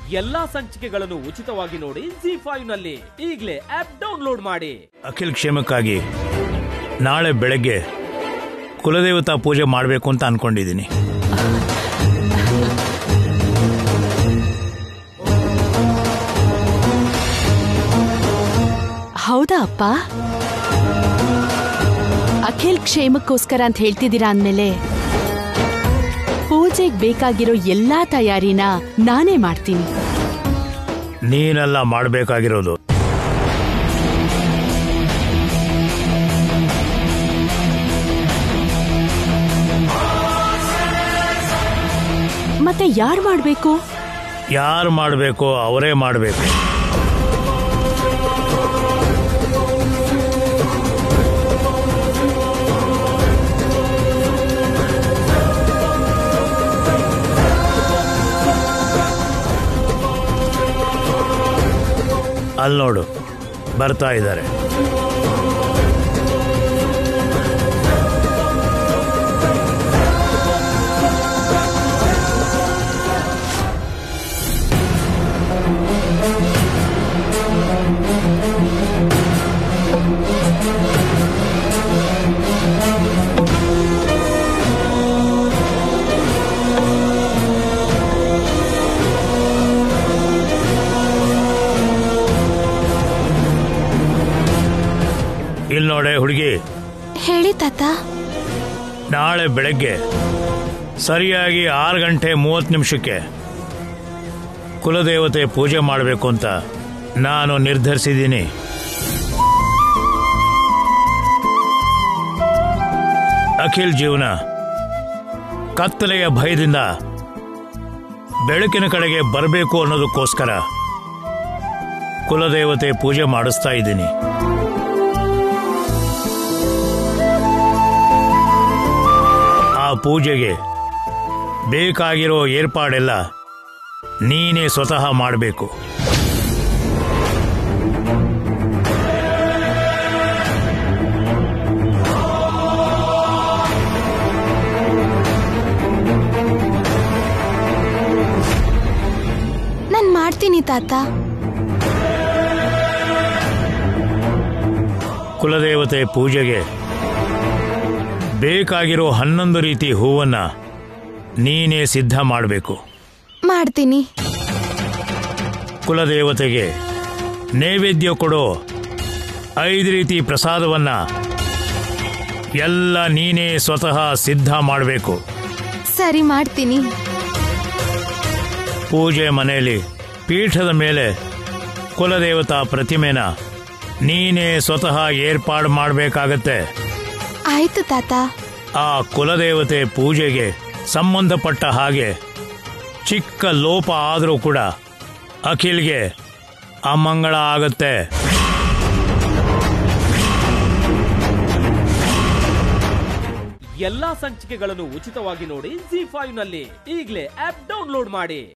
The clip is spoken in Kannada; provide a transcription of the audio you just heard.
ಎಲ್ಲಾ ಸಂಚಿಕೆಗಳನ್ನು ಉಚಿತವಾಗಿ ನೋಡಿ ಜಿ ಫೈವ್ ನಲ್ಲಿ ಈಗಲೇ ಆಪ್ ಡೌನ್ಲೋಡ್ ಮಾಡಿ ಅಖಿಲ್ ಕ್ಷೇಮಕ್ಕಾಗಿ ನಾಳೆ ಬೆಳಗ್ಗೆ ಕುಲದೇವತಾ ಪೂಜೆ ಮಾಡಬೇಕು ಅಂತ ಅನ್ಕೊಂಡಿದ್ದೀನಿ ಹೌದಾ ಅಪ್ಪ ಅಖಿಲ್ ಕ್ಷೇಮಕ್ಕೋಸ್ಕರ ಅಂತ ಹೇಳ್ತಿದ್ದೀರಾ ಅಂದ್ಮೇಲೆ ಪೂಜೆಗ್ ಬೇಕಾಗಿರೋ ಎಲ್ಲಾ ತಯಾರಿನ ನಾನೇ ಮಾಡ್ತೀನಿ ನೀನೆಲ್ಲ ಮಾಡಬೇಕಾಗಿರೋದು ಮತ್ತೆ ಯಾರ್ ಮಾಡ್ಬೇಕು ಯಾರು ಮಾಡಬೇಕೋ ಅವರೇ ಮಾಡಬೇಕು ಅಲ್ಲಿ ನೋಡು ಬರ್ತಾ ಇದ್ದಾರೆ ಇಲ್ಲಿ ನೋಡೆ ಹುಡುಗಿ ಹೇಳಿ ತಾತ ನಾಳೆ ಬೆಳಗ್ಗೆ ಸರಿಯಾಗಿ ಆರು ಗಂಟೆ ಮೂವತ್ತು ನಿಮಿಷಕ್ಕೆ ಕುಲದೇವತೆ ಪೂಜೆ ಮಾಡಬೇಕು ಅಂತ ನಾನು ನಿರ್ಧರಿಸಿದ್ದೀನಿ ಅಖಿಲ್ ಜೀವನ ಕತ್ತಲೆಯ ಭಯದಿಂದ ಬೆಳಕಿನ ಕಡೆಗೆ ಬರಬೇಕು ಅನ್ನೋದಕ್ಕೋಸ್ಕರ ಕುಲದೇವತೆ ಪೂಜೆ ಮಾಡಿಸ್ತಾ ಇದ್ದೀನಿ ಆ ಪೂಜೆಗೆ ಬೇಕಾಗಿರೋ ಏರ್ಪಾಡೆಲ್ಲ ನೀನೇ ಸ್ವತಃ ಮಾಡಬೇಕು ನಾನ್ ಮಾಡ್ತೀನಿ ತಾತ ಕುಲದೇವತೆ ಪೂಜೆಗೆ ಬೇಕಾಗಿರೋ ಹನ್ನೊಂದು ರೀತಿ ಹೂವನ್ನ ನೀನೇ ಸಿದ್ಧ ಮಾಡಬೇಕು ಮಾಡ್ತೀನಿ ಕುಲದೇವತೆಗೆ ನೈವೇದ್ಯ ಕೊಡೋ ಐದು ರೀತಿ ಪ್ರಸಾದವನ್ನ ಎಲ್ಲ ನೀನೇ ಸ್ವತಃ ಸಿದ್ಧ ಮಾಡಬೇಕು ಸರಿ ಮಾಡ್ತೀನಿ ಪೂಜೆ ಮನೆಯಲ್ಲಿ ಪೀಠದ ಮೇಲೆ ಕುಲದೇವತಾ ಪ್ರತಿಮೆನ ನೀನೇ ಸ್ವತಃ ಏರ್ಪಾಡು ಮಾಡಬೇಕಾಗತ್ತೆ ಆಯ್ತು ತಾತ ಆ ಕುಲದೇವತೆ ಪೂಜೆಗೆ ಸಂಬಂಧಪಟ್ಟ ಹಾಗೆ ಚಿಕ್ಕ ಲೋಪ ಆದರೂ ಕೂಡ ಅಖಿಲ್ಗೆ ಅಮಂಗಳ ಆಗತ್ತೆ ಎಲ್ಲಾ ಸಂಚಿಕೆಗಳನ್ನು ಉಚಿತವಾಗಿ ನೋಡಿ ಜಿ ಫೈವ್ ನಲ್ಲಿ ಈಗಲೇ ಆಪ್ ಡೌನ್ಲೋಡ್ ಮಾಡಿ